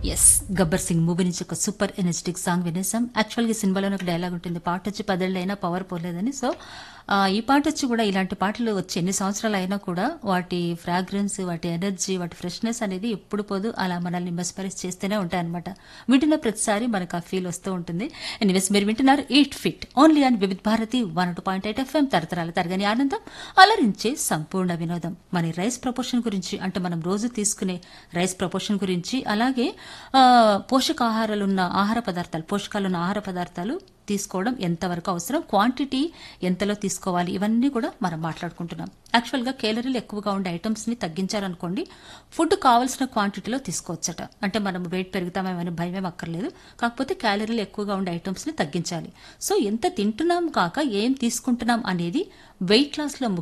yes Gabbar Singh movie నుంచి ఒక super energetic song వినేసాం యాక్చువల్గా ఈ సినిమాలో ఒక డైలాగ్ ఉంటుంది పాట వచ్చి పదేళ్ళైనా పవర్ పోలేదని సో ఆ, ఈ పాట వచ్చి కూడా ఇలాంటి పాటలు వచ్చి ఎన్ని సంవత్సరాలు అయినా కూడా వాటి ఫ్రాగ్రెన్స్ వాటి ఎనర్జీ వాటి ఫ్రెష్నెస్ అనేది ఎప్పుడు పోదు అలా మనల్ని మెస్పరైజ్ చేస్తూనే ఉంటాయి అనమాట వింటున్న ప్రతిసారి మనకు ఆ ఫీల్ వస్తూ ఉంటుంది ఎనీవేస్ మీరు వింటున్నారు eat fit only and Vividh Bharati one two point eight FM తరతరాల తరగని ఆనందం అలరించే సంపూర్ణ వినోదం మన రైస్ ప్రపోర్షన్ గురించి అంటే మనం రోజు తీసుకునే రైస్ ప్రపోర్షన్ గురించి అలాగే ఆ, పోషకాహారాలు ఉన్న ఆహార పదార్థాలు పోషకాలు ఉన్న ఆహార పదార్థాలు తీసుకోవడం ఎంతవరకు అవసరం క్వాంటిటీ ఎంతలో తీసుకోవాలి ఇవన్నీ కూడా మనం మాట్లాడుకుంటున్నాం యాక్చువల్గా కేలరీలు ఎక్కువగా ఉండే ఐటమ్స్ ని తగ్గించారనుకోండి ఫుడ్ కావాల్సిన క్వాంటిటీలో తీసుకోవచ్చట అంటే మనం వెయిట్ పెరుగుతామేమని భయమేం అక్కర్లేదు కాకపోతే క్యాలరీలు ఎక్కువగా ఉండే ఐటమ్స్ ని తగ్గించాలి సో ఎంత తింటున్నాం కాక ఏం తీసుకుంటున్నాం అనేది వెయిట్ లాస్ లో